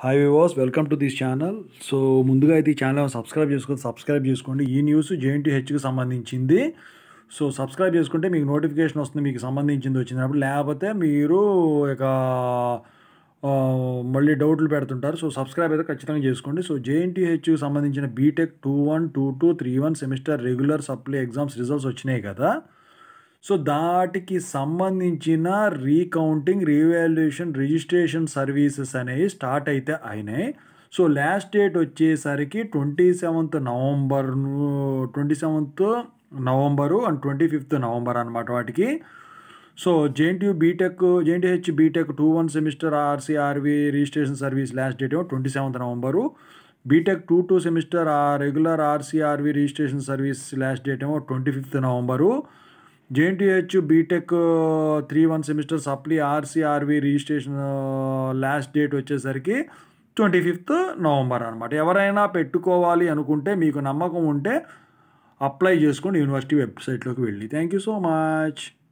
hi వివాస్ welcome to this channel so ముందుగా అయితే ఈ ఛానల్ సబ్స్క్రైబ్ చేసుకొని సబ్స్క్రైబ్ చేసుకోండి ఈ న్యూస్ జేఎన్టీహెచ్కి సంబంధించింది సో సబ్స్క్రైబ్ చేసుకుంటే మీకు నోటిఫికేషన్ వస్తుంది మీకు సంబంధించింది వచ్చినప్పుడు లేకపోతే మీరు ఇక ఆ, మళ్ళీ డౌట్లు పెడుతుంటారు సో సబ్స్క్రైబ్ అయితే ఖచ్చితంగా చేసుకోండి సో జేఎన్టీహెచ్కి సంబంధించిన BTech two one two two three one semester regular supply exams results వచ్చినాయి కదా సో దాటికి సంబంధించిన రీకౌంటింగ్ రీవాల్యుయేషన్ రిజిస్ట్రేషన్ సర్వీసెస్ అనేవి స్టార్ట్ అయితే అయినాయి సో లాస్ట్ డేట్ వచ్చేసరికి twenty seventh November twenty seventh November and twenty fifth November అనమాట వాటికి so JNTU BTech JNTH BTech two one semester RCRV registration service last date ఏమో twenty seventh November BTech two two semester regular RCRV registration service last date ఏమో twenty fifth November JNTH BTech three one semester supply RCRV registration last date వచ్చేసరికి twenty fifth November అనమాట ఎవరైనా పెట్టుకోవాలి అనుకుంటే మీకు నమ్మకం ఉంటే అప్లై చేసుకోండి యూనివర్సిటీ వెబ్సైట్లోకి వెళ్ళి థ్యాంక్ యూ సో మచ్